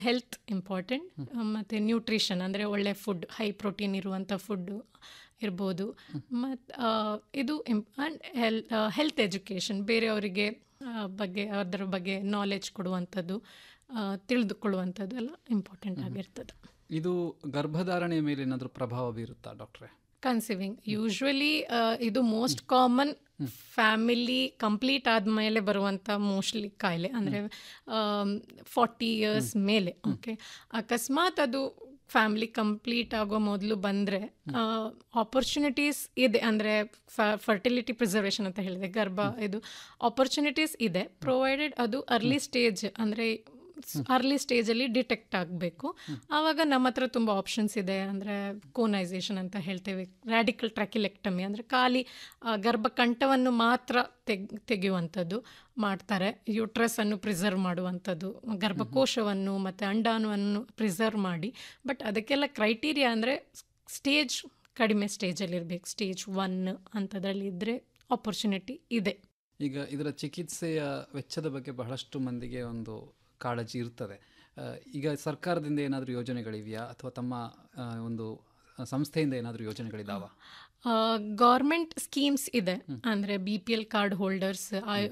health important ಮತ್ತು nutrition ಅಂದರೆ ಒಳ್ಳೆ ಫುಡ್ ಹೈ ಪ್ರೋಟೀನ್ ಇರುವಂಥ ಫುಡ್ಡು ಇರ್ಬೋದು ಮತ್ತು ಇದು ಆ್ಯಂಡ್ ಹೆಲ್ ಹೆಲ್ತ್ ಎಜುಕೇಷನ್ ಬೇರೆಯವರಿಗೆ ಆ, ಬಗ್ಗೆ ಅದರ ಬಗ್ಗೆ ನಾಲೆಜ್ ಕೊಡುವಂಥದ್ದು ಆ, ತಿಳಿದುಕೊಳ್ಳುವಂಥದ್ದು ಎಲ್ಲ ಇಂಪಾರ್ಟೆಂಟ್ ಆಗಿರ್ತದೆ ಇದು ಗರ್ಭಧಾರಣೆಯ ಮೇಲೆ ಏನಾದರೂ ಪ್ರಭಾವ ಬೀರುತ್ತಾ ಡಾಕ್ಟ್ರೆ ಕನ್ಸೀವಿಂಗ್ ಯೂಶ್ವಲಿ ಇದು ಮೋಸ್ಟ್ ಕಾಮನ್ ಫ್ಯಾಮಿಲಿ ಕಂಪ್ಲೀಟ್ ಆದಮೇಲೆ ಬರುವಂಥ ಮೋಸ್ಟ್ಲಿ ಕಾಯಿಲೆ ಅಂದರೆ ಫಾರ್ಟಿ ಇಯರ್ಸ್ ಮೇಲೆ ಓಕೆ ಅಕಸ್ಮಾತ್ ಅದು ಫ್ಯಾಮಿಲಿ ಕಂಪ್ಲೀಟ್ ಆಗೋ ಮೊದಲು ಬಂದರೆ ಆಪರ್ಚುನಿಟೀಸ್ ಇದೆ ಅಂದರೆ ಫರ್ಟಿಲಿಟಿ ಪ್ರಿಸರ್ವೇಷನ್ ಅಂತ ಹೇಳಿದೆ ಗರ್ಭ ಇದು ಆಪರ್ಚುನಿಟೀಸ್ ಇದೆ ಪ್ರೊವೈಡೆಡ್ ಅದು ಅರ್ಲಿ ಸ್ಟೇಜ್ ಅಂದರೆ ಅರ್ಲಿ ಸ್ಟೇಜಲ್ಲಿ ಡಿಟೆಕ್ಟ್ ಆಗಬೇಕು ಆವಾಗ ನಮ್ಮ ಹತ್ರ ತುಂಬ ಆಪ್ಷನ್ಸ್ ಇದೆ ಅಂದರೆ ಕೋನೈಸೇಷನ್ ಅಂತ ಹೇಳ್ತೇವೆ ರ್ಯಾಡಿಕಲ್ ಟ್ರ್ಯಾಕಿಲೆಕ್ಟಮಿ ಅಂದರೆ ಖಾಲಿ ಆ, ಗರ್ಭಕಂಠವನ್ನು ಮಾತ್ರ ತೆಗ್ ತೆಗೆಯುವಂಥದ್ದು ಮಾಡ್ತಾರೆ ಯೂಟ್ರಸನ್ನು ಪ್ರಿಸರ್ವ್ ಮಾಡುವಂಥದ್ದು ಗರ್ಭಕೋಶವನ್ನು ಮತ್ತು ಅಂಡಾಣುವನ್ನು ಪ್ರಿಸರ್ವ್ ಮಾಡಿ ಬಟ್ ಅದಕ್ಕೆಲ್ಲ ಕ್ರೈಟೀರಿಯಾ ಅಂದರೆ ಸ್ಟೇಜ್ ಕಡಿಮೆ ಸ್ಟೇಜಲ್ಲಿರಬೇಕು ಸ್ಟೇಜ್ ಒನ್ ಅಂಥದ್ರಲ್ಲಿ ಇದ್ದರೆ ಆಪರ್ಚುನಿಟಿ ಇದೆ ಈಗ ಇದರ ಚಿಕಿತ್ಸೆಯ ವೆಚ್ಚದ ಬಗ್ಗೆ ಬಹಳಷ್ಟು ಮಂದಿಗೆ ಒಂದು ಕಾಳಜಿ ಇರ್ತದೆ ಆ, ಈಗ ಸರ್ಕಾರದಿಂದ ಏನಾದರೂ ಯೋಜನೆಗಳಿವೆಯಾ ಅಥವಾ ತಮ್ಮ ಆ, ಒಂದು ಸಂಸ್ಥೆಯಿಂದ ಏನಾದರೂ ಯೋಜನೆಗಳಿದಾವ ಗೌರ್ಮೆಂಟ್ ಸ್ಕೀಮ್ಸ್ ಇದೆ ಅಂದರೆ B P L card holders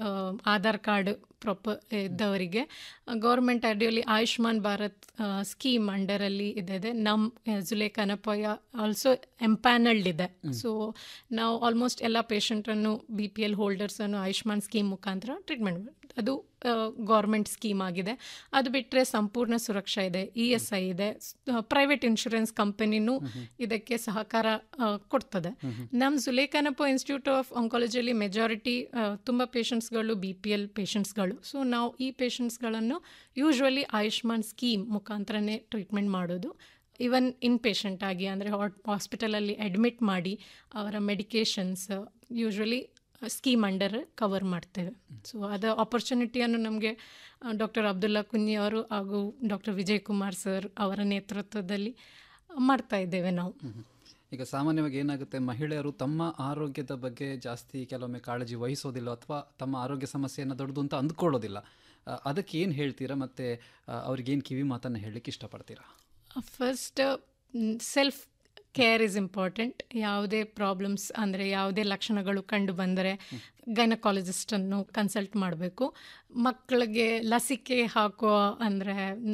Aadhaar card proper ಇದ್ದವರಿಗೆ ಗೌರ್ಮೆಂಟ್ ಅಡಿಯಲ್ಲಿ ಆಯುಷ್ಮಾನ್ ಭಾರತ್ ಸ್ಕೀಮ್ ಅಂಡರಲ್ಲಿ ಇದೆ ನಮ್ಮ ಜುಲೇಖ ಅನಪಯ್ಯ ಆಲ್ಸೋ ಎಂಪ್ಯಾನಲ್ಡ್ ಇದೆ ಸೊ ನಾವು ಆಲ್ಮೋಸ್ಟ್ ಎಲ್ಲ ಪೇಷಂಟನ್ನು ಬಿ ಪಿ ಎಲ್ ಹೋಲ್ಡರ್ಸನ್ನು ಆಯುಷ್ಮಾನ್ ಸ್ಕೀಮ್ ಮುಖಾಂತರ ಟ್ರೀಟ್ಮೆಂಟ್ ಅದು ಗೌರ್ಮೆಂಟ್ ಸ್ಕೀಮ್ ಆಗಿದೆ ಅದು ಬಿಟ್ಟರೆ ಸಂಪೂರ್ಣ ಸುರಕ್ಷಾ ಇದೆ ಇ ಎಸ್ ಐ ಇದೆ ಪ್ರೈವೇಟ್ ಇನ್ಶೂರೆನ್ಸ್ ಕಂಪನಿನೂ ಇದಕ್ಕೆ ಸಹಕಾರ ಆ, ಕೊಡ್ತದೆ ನಮ್ಮ ಜುಲೇಖಾನಪ್ಪ ಇನ್ಸ್ಟಿಟ್ಯೂಟ್ ಆಫ್ ಆಂಕಾಲಜಿಯಲ್ಲಿ ಮೆಜಾರಿಟಿ ತುಂಬ ಪೇಷಂಟ್ಸ್ಗಳು ಬಿ ಪಿ ಎಲ್ ಪೇಷಂಟ್ಸ್ಗಳು ಸೊ ನಾವು ಈ ಪೇಷಂಟ್ಸ್ಗಳನ್ನು ಯೂಶ್ವಲಿ ಆಯುಷ್ಮಾನ್ ಸ್ಕೀಮ್ ಮುಖಾಂತರನೇ ಟ್ರೀಟ್ಮೆಂಟ್ ಮಾಡೋದು ಇವನ್ ಇನ್ ಪೇಷಂಟ್ ಆಗಿ ಅಂದರೆ ಹಾಸ್ಪಿಟಲಲ್ಲಿ ಅಡ್ಮಿಟ್ ಮಾಡಿ ಅವರ medications usually scheme under cover ಮಾಡ್ತೇವೆ ಸೊ ಅದ ಆಪರ್ಚುನಿಟಿಯನ್ನು ನಮಗೆ ಡಾಕ್ಟರ್ ಅಬ್ದುಲ್ಲಾ ಕುನ್ನಿ ಅವರು ಹಾಗೂ ಡಾಕ್ಟರ್ ವಿಜಯ್ ಕುಮಾರ್ ಸರ್ ಅವರ ನೇತೃತ್ವದಲ್ಲಿ ಮಾಡ್ತಾ ಇದ್ದೇವೆ ನಾವು ಈಗ ಸಾಮಾನ್ಯವಾಗಿ ಏನಾಗುತ್ತೆ ಮಹಿಳೆಯರು ತಮ್ಮ ಆರೋಗ್ಯದ ಬಗ್ಗೆ ಜಾಸ್ತಿ ಕೆಲವೊಮ್ಮೆ ಕಾಳಜಿ ವಹಿಸೋದಿಲ್ಲ ಅಥವಾ ತಮ್ಮ ಆರೋಗ್ಯ ಸಮಸ್ಯೆಯನ್ನು ದೊಡ್ಡದು ಅಂತ ಅಂದ್ಕೊಳ್ಳೋದಿಲ್ಲ ಆ, ಅದಕ್ಕೆ ಏನು ಹೇಳ್ತೀರಾ ಮತ್ತು ಅವ್ರಿಗೇನು ಕಿವಿ ಮಾತನ್ನು ಹೇಳಲಿಕ್ಕೆ ಇಷ್ಟಪಡ್ತೀರಾ first self care is important ಯಾವುದೇ ಪ್ರಾಬ್ಲಮ್ಸ್ ಅಂದರೆ ಯಾವುದೇ ಲಕ್ಷಣಗಳು ಕಂಡು ಬಂದರೆ ಗೈನಕಾಲಜಿಸ್ಟನ್ನು ಕನ್ಸಲ್ಟ್ ಮಾಡಬೇಕು ಮಕ್ಕಳಿಗೆ ಲಸಿಕೆ ಹಾಕುವ ಅಂದರೆ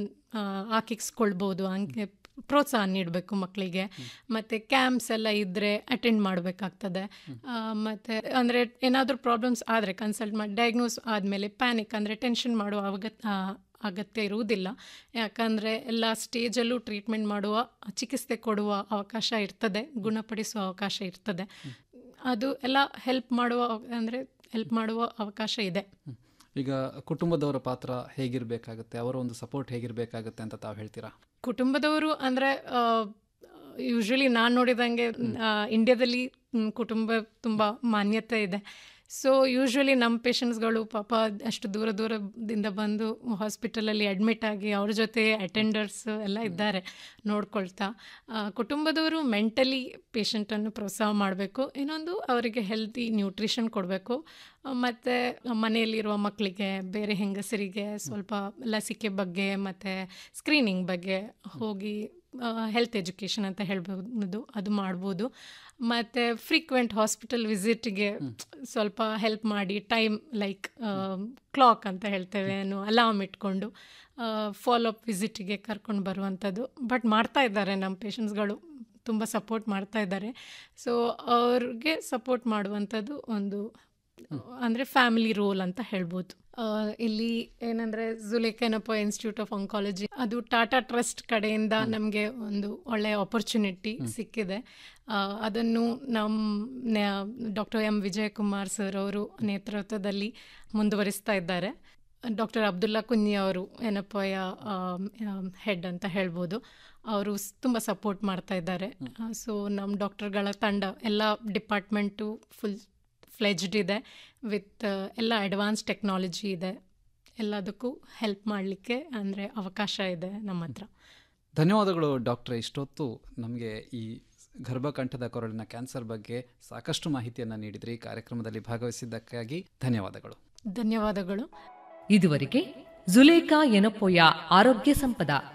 ಹಾಕಿಸ್ಕೊಳ್ಬೋದು ಹಂಗೆ ಪ್ರೋತ್ಸಾಹ ನೀಡಬೇಕು ಮಕ್ಕಳಿಗೆ ಮತ್ತು ಕ್ಯಾಂಪ್ಸ್ ಎಲ್ಲ ಇದ್ದರೆ ಅಟೆಂಡ್ ಮಾಡಬೇಕಾಗ್ತದೆ ಮತ್ತು ಅಂದರೆ ಏನಾದರೂ ಪ್ರಾಬ್ಲಮ್ಸ್ ಆದರೆ ಕನ್ಸಲ್ಟ್ ಮಾಡಿ ಡಯಾಗ್ನೋಸ್ ಆದಮೇಲೆ ಪ್ಯಾನಿಕ್ ಅಂದರೆ ಟೆನ್ಷನ್ ಮಾಡುವ ಅಗತ್ಯ ಅಗತ್ಯ ಇರುವುದಿಲ್ಲ ಯಾಕಂದರೆ ಎಲ್ಲ ಸ್ಟೇಜಲ್ಲೂ ಟ್ರೀಟ್ಮೆಂಟ್ ಮಾಡುವ ಚಿಕಿತ್ಸೆ ಕೊಡುವ ಅವಕಾಶ ಇರ್ತದೆ ಗುಣಪಡಿಸುವ ಅವಕಾಶ ಇರ್ತದೆ ಅದು ಎಲ್ಲ ಹೆಲ್ಪ್ ಮಾಡುವ ಅಂದರೆ ಹೆಲ್ಪ್ ಮಾಡುವ ಅವಕಾಶ ಇದೆ ಈಗ ಕುಟುಂಬದವರ ಪಾತ್ರ ಹೇಗಿರಬೇಕಾಗುತ್ತೆ ಅವರ ಒಂದು ಸಪೋರ್ಟ್ ಹೇಗಿರಬೇಕಾಗುತ್ತೆ ಅಂತ ತಾವು ಹೇಳ್ತೀರಾ ಕುಟುಂಬದವರು ಅಂದರೆ ಯೂಶ್ವಲಿ ನಾನು ನೋಡಿದಂಗೆ ಆ, ಇಂಡಿಯಾದಲ್ಲಿ ಮ್, ಕುಟುಂಬ ತುಂಬ ಮಾನ್ಯತೆ ಇದೆ ಸೊ ಯೂಶ್ವಲಿ ನಮ್ಮ ಪೇಷಂಟ್ಸ್ಗಳು ಪಾಪ ಅಷ್ಟು ದೂರ ದೂರದಿಂದ ಬಂದು ಹಾಸ್ಪಿಟಲಲ್ಲಿ ಅಡ್ಮಿಟ್ ಆಗಿ ಅವ್ರ ಜೊತೆ ಅಟೆಂಡರ್ಸ್ ಎಲ್ಲ ಇದ್ದಾರೆ ನೋಡ್ಕೊಳ್ತಾ ಆ, ಕುಟುಂಬದವರು ಮೆಂಟಲಿ ಪೇಷಂಟನ್ನು ಪ್ರೋತ್ಸಾಹ ಮಾಡಬೇಕು ಇನ್ನೊಂದು ಅವರಿಗೆ ಹೆಲ್ತಿ ನ್ಯೂಟ್ರಿಷನ್ ಕೊಡಬೇಕು ಮತ್ತು ಮನೆಯಲ್ಲಿರುವ ಮಕ್ಕಳಿಗೆ ಬೇರೆ ಹೆಂಗಸರಿಗೆ ಸ್ವಲ್ಪ ಲಸಿಕೆ ಬಗ್ಗೆ ಮತ್ತು ಸ್ಕ್ರೀನಿಂಗ್ ಬಗ್ಗೆ ಹೋಗಿ ಹೆಲ್ತ್ ಎಜುಕೇಷನ್ ಅಂತ ಹೇಳ್ಬೋದು ಅದು ಮಾಡ್ಬೋದು ಮತ್ತು ಫ್ರೀಕ್ವೆಂಟ್ ಹಾಸ್ಪಿಟಲ್ ವಿಸಿಟ್ಗೆ ಸ್ವಲ್ಪ ಹೆಲ್ಪ್ ಮಾಡಿ ಟೈಮ್ ಲೈಕ್ ಕ್ಲಾಕ್ ಅಂತ ಹೇಳ್ತೇವೆ ಏನು ಅಲಾರ್ಮ್ ಇಟ್ಕೊಂಡು ಫಾಲೋ ಅಪ್ ವಿಸಿಟ್ಗೆ ಕರ್ಕೊಂಡು ಬರುವಂಥದ್ದು ಬಟ್ ಮಾಡ್ತಾ ಇದ್ದಾರೆ ನಮ್ಮ ಪೇಷಂಟ್ಸ್ಗಳು ತುಂಬ ಸಪೋರ್ಟ್ ಮಾಡ್ತಾ ಇದ್ದಾರೆ ಸೊ ಅವ್ರಿಗೆ ಸಪೋರ್ಟ್ ಮಾಡುವಂಥದ್ದು ಒಂದು ಅಂದರೆ ಫ್ಯಾಮಿಲಿ ರೋಲ್ ಅಂತ ಹೇಳ್ಬೋದು ಆ, ಇಲ್ಲಿ ಏನಂದರೆ ಜುಲೇಖನಪ್ಪ ಇನ್ಸ್ಟಿಟ್ಯೂಟ್ ಆಫ್ ಆಂಕಾಲಜಿ ಅದು ಟಾಟಾ ಟ್ರಸ್ಟ್ ಕಡೆಯಿಂದ ನಮಗೆ ಒಂದು ಒಳ್ಳೆಯ ಆಪರ್ಚುನಿಟಿ ಸಿಕ್ಕಿದೆ ಆ, ಅದನ್ನು ನಮ್ಮ ಡಾಕ್ಟರ್ ಎಂ ವಿಜಯಕುಮಾರ್ ಸರ್ ಅವರು ನೇತೃತ್ವದಲ್ಲಿ ಮುಂದುವರಿಸ್ತಾ ಇದ್ದಾರೆ ಡಾಕ್ಟರ್ ಅಬ್ದುಲ್ಲಾ ಕುನ್ನಿ ಅವರು ಏನಪ್ಪಯ ಹೆಡ್ ಅಂತ ಹೇಳ್ಬೋದು ಅವರು ತುಂಬ ಸಪೋರ್ಟ್ ಮಾಡ್ತಾ ಇದ್ದಾರೆ ಸೊ ನಮ್ಮ ಡಾಕ್ಟರ್ಗಳ ತಂಡ ಎಲ್ಲ ಡಿಪಾರ್ಟ್ಮೆಂಟು ಫುಲ್ ಫ್ಲೆಜ್ಡ್ ಇದೆ ವಿತ್ ಎಲ್ಲ ಅಡ್ವಾನ್ಸ್ ಟೆಕ್ನಾಲಜಿ ಇದೆ ಎಲ್ಲದಕ್ಕೂ ಹೆಲ್ಪ್ ಮಾಡಲಿಕ್ಕೆ ಅಂದರೆ ಅವಕಾಶ ಇದೆ ನಮ್ಮ ಹತ್ರ ಧನ್ಯವಾದಗಳು ಡಾಕ್ಟ್ರೆ ಇಷ್ಟೊತ್ತು ನಮಗೆ ಈ ಗರ್ಭಕಂಠದ ಕೊರಳಿನ ಕ್ಯಾನ್ಸರ್ ಬಗ್ಗೆ ಸಾಕಷ್ಟು ಮಾಹಿತಿಯನ್ನು ನೀಡಿದ್ರಿ ಕಾರ್ಯಕ್ರಮದಲ್ಲಿ ಭಾಗವಹಿಸಿದ್ದಕ್ಕಾಗಿ ಧನ್ಯವಾದಗಳು ಧನ್ಯವಾದಗಳು ಇದುವರೆಗೆ ಜುಲೇಖಾ ಎನಪೋಯ ಆರೋಗ್ಯ ಸಂಪದ